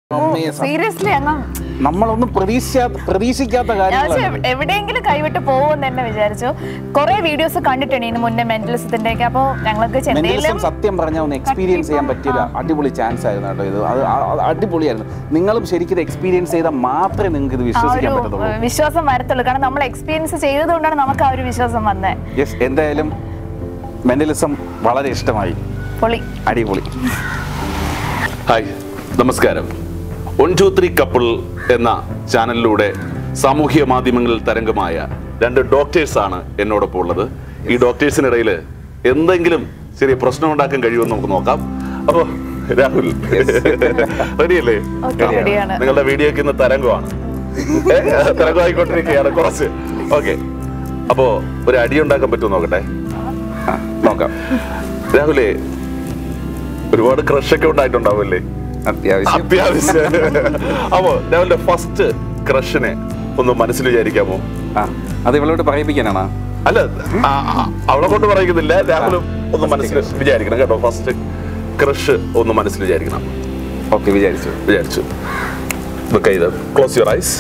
അമ്മേ, സത്യം. സീരിയസ്ലി അങ്ങ് നമ്മളൊന്നും പ്രതീക്ഷിക്കാത്ത പ്രതീക്ഷിക്കാത്ത ഞാൻ വെച്ചാ കാര്യങ്ങളാണ് എവ്- എവിടെയെങ്കിലും കൈവിട്ട് പോകുമെന്ന് തന്നെ വിചാരിച്ചു കുറെ വീഡിയോസ് കണ്ടിട്ടുണ്ട് ഇതിന് മുന്നേ മെന്റലിസത്തിന്റെ ഒക്കെ അപ്പൊ ഞങ്ങൾക്ക് ചെന്നൈയിലും മെന്റലിസം സത്യം പറഞ്ഞാൽ ഒന്ന് എക്സ്പീരിയൻസ് ചെയ്യാൻ പറ്റിയ ഒരു അടിപൊളി ചാൻസ് ആയിരുന്നു കേട്ടോ ഇത് അത് ആ- അത് അടിപൊളിയായിരുന്നു നിങ്ങളും ശരിക്കും ഇത് എക്സ്പീരിയൻസ് ചെയ്താൽ മാത്രമേ നിങ്ങൾക്ക് ഇത് ആ ഒരു വിശ്വസിക്കാൻ പറ്റത്തുള്ളൂ ഏഹ്, വിശ്വാസം വരത്തുള്ളൂ കാരണം നമ്മൾ എക്സ്പീരിയൻസ് ചെയ്തതുകൊണ്ടാണ് നമുക്ക് ആ ഒരു വിശ്വാസം വന്നത് യെസ് എന്തായാലും മെന്റലിസം വളരെ ഇഷ്ടമായി പൊളി അടിപൊളി ഹായ് നമസ്കാരം വൺ ടു ത്രീ കപ്പിൾ എന്ന ചാനലിലൂടെ സാമൂഹ്യ മാധ്യമങ്ങളിൽ തരംഗമായ രണ്ട് ഡോക്ടേഴ്സ് ആണ് എന്നോടൊപ്പം ഉള്ളത് ഈ ഡോക്ടേഴ്സിനിടയിൽ എന്തെങ്കിലും ചെറിയ പ്രശ്നം ഉണ്ടാക്കാൻ കഴിയുമെന്ന് നമുക്ക് നോക്കാം അപ്പോ രാഹുൽ റെഡിയല്ലേ Okay, ready-ആണ്. നിങ്ങളുടെ വീഡിയോക്ക് ഇന്ന് തരംഗമാണ് ഏ, തരംഗമായിക്കൊണ്ടിരിക്കുകയാണ് കുറച്ച് ഓക്കെ അപ്പോ ഒരു അടി ഉണ്ടാക്കാൻ പറ്റുമോ നോക്കട്ടെ ആ, നോക്കാം രാഹുലേ ഒരുപാട് ക്രഷൊക്കെ ഉണ്ടായിട്ടുണ്ടാവുമല്ലേ അത്യാവശ്യം അത്യാവശ്യം അപ്പോ രാവിലെ ഫസ്റ്റ് ക്രഷിനെ ഒന്ന് മനസ്സിൽ വിചാരിക്കാമോ ആ അത് ഇവളോട് പറയിപ്പിക്കാനാണോ അല്ല ആ, ആ, അവളെ കൊണ്ട് പറയുന്നില്ല രാഹുലും ഒന്ന് മനസ്സിൽ വിചാരിക്കണം കേട്ടോ ഫസ്റ്റ് ക്രഷ് ഒന്ന് മനസ്സിൽ വിചാരിക്കണം ഓക്കെ വിചാരിച്ചു വിചാരിച്ചു look ഇത് close your eyes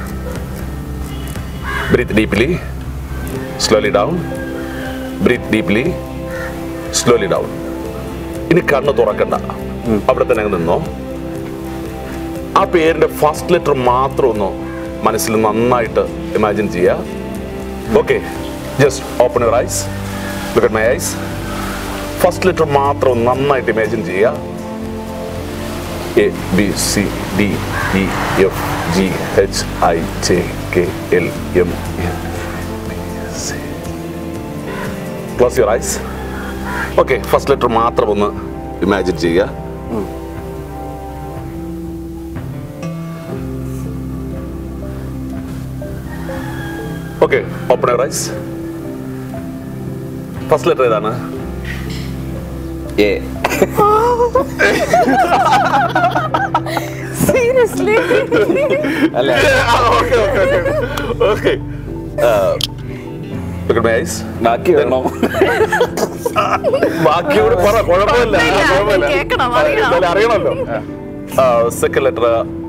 breathe deeply slowly down breathe deeply slowly down ഇനി കണ്ണ് തുറക്കണ്ട അവിടെ തന്നെ അങ്ങ് നിന്നോ ആ പേരിന്റെ ഫസ്റ്റ് ലെറ്റർ മാത്രം ഒന്ന് മനസ്സിൽ നന്നായിട്ട് ഇമാജിൻ ചെയ്യുക okay just open your eyes look at my eyes first letter മാത്രം നന്നായിട്ട് ഇമാജിൻ ചെയ്യുക A B C D E F G H I J K L M N close your eyes okay first letter മാത്രം ഒന്ന് imagine ചെയ്യുക okay open your eyes first letter ഏതാണ് ഏ seriously അല്ല okay okay okay Look at my eyes. ബാക്കി വേണോ ബാക്കിയോട് പറ കുഴപ്പമില്ല കുഴപ്പമില്ല, കുഴപ്പമില്ല. കേൾക്കണം, ആ, അറിയണം. എന്തായാലും അറിയണമല്ലോ സെക്കൻഡ് ലെറ്റർ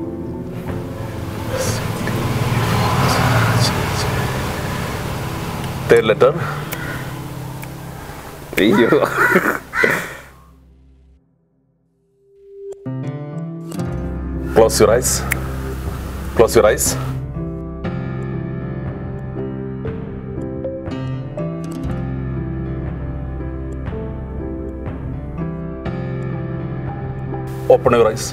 തേർഡ് ലെറ്റർ അയ്യോ close your eyes close your eyes open your eyes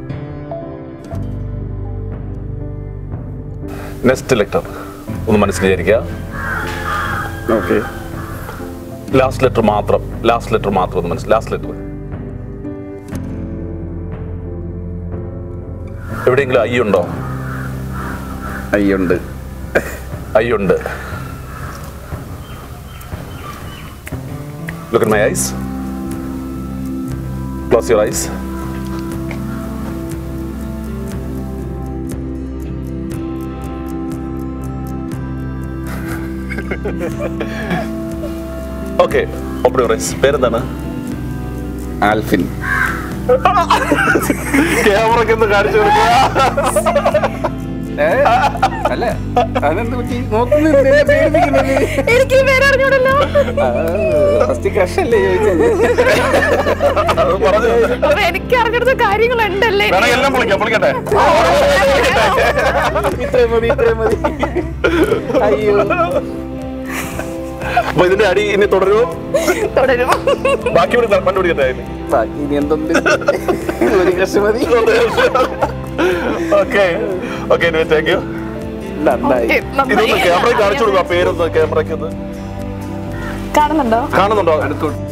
next letter ഒന്ന് മനസ്സിൽ വിചാരിക്കുക ഓക്കെ ലാസ്റ്റ് ലെറ്റർ മാത്രം ലാസ്റ്റ് ലെറ്റർ മാത്രം ഒന്ന് മനസ്സിൽ ലാസ്റ്റ് ലെറ്റർ എവിടെയെങ്കിലും ഐ ഉണ്ടോ അയ്യുണ്ട് ഐ ഉണ്ട് look at my eyes close your eyes okay open your eyes പേരെന്താണ് ആൽഫിൻ ക്യാമറയ്ക്ക് ഒന്ന് കാണിച്ചു കൊടുക്കുക ഏ? അല്ല അതെന്ത് പറ്റി നോക്കുന്നത് പേടിപ്പിക്കുന്നത് എനിക്ക് ഈ പേര് അറിഞ്ഞൂടല്ലോ ഫസ്റ്റ് ക്രഷല്ലേ ചോദിച്ചത് അത് പറഞ്ഞു അപ്പൊ എനിക്ക് അറിഞ്ഞിടത്ത കാര്യങ്ങളുണ്ടല്ലേ വേണമെങ്കിൽ എല്ലാം വിളിക്കാം വിളിക്കട്ടെ ഇത്രയും മതി ഇത്രയും മതി അയ്യോ അപ്പൊ ഇതിന്റെ അടി ഇനി തുടരുമോ തുടരും ബാക്കി ഇവിടെ കണ്ടുപിടിക്കട്ടെ അതിന് ബാക്കി ഇനി എന്തുണ്ട് ഒരു ക്രഷ് മതി ഓക്കെ ഓക്കെ താങ്ക് യു നന്നായി Okay, ഇതൊന്ന് നന്നായി. ക്യാമറ കാണിച്ചു കൊടുക്കുക പേരൊന്ന് ക്യാമറയ്ക്ക് ഒന്ന് കാണുന്നുണ്ടോ കാണുന്നുണ്ടോ അടുത്തോട്ട്